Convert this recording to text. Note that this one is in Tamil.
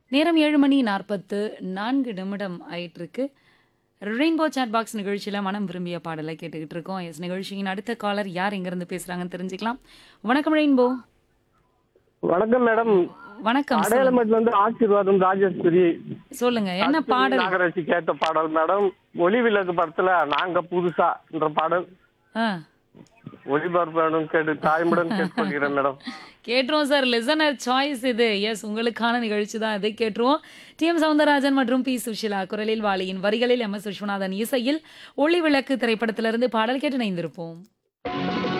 நேரம் ஏழு மணி நாற்பத்து நான்கு நிமிடம் ஆயிட்டிருக்கு ரெயின்போ சாட் பாக்ஸ் நிகழ்ச்சியில் மனம் விரும்பிய பாடலை கேட்டுக்கிட்டு இருக்கோம் எஸ் நிகழ்ச்சியின் அடுத்த காலர் யார் எங்கேருந்து பேசுகிறாங்கன்னு தெரிஞ்சுக்கலாம் வணக்கம் ரெயின்போ வணக்கம் மேடம் வணக்கம் சொல்லுங்க. அடையாளமேட்ல இருந்து ஆசீர்வாதம் ராஜேஸ்வரி சொல்லுங்க என்ன பாடல் நாகராஜி கேட்ட பாடல் மேடம் ஒளி விளக்கு படத்துல நாங்க புதுசா என்ற பாடல் ஆ ஒளிபரப்பு கேட்டு தாய்முடன் கேட்டுக்கொள்கிறேன் மேடம் கேட்டுருவோம் சார் லிசனர் சாய்ஸ் இது எஸ் உங்களுக்கான நிகழ்ச்சி தான் இதை கேட்டுருவோம் டி எம் சவுந்தரராஜன் மற்றும் பி சுஷிலா குரலில் வாலியின் வரிகளில் எம் எஸ் விஸ்வநாதன் இசையில் ஒளி விளக்கு திரைப்படத்திலிருந்து பாடல் கேட்டு இணைந்திருப்போம்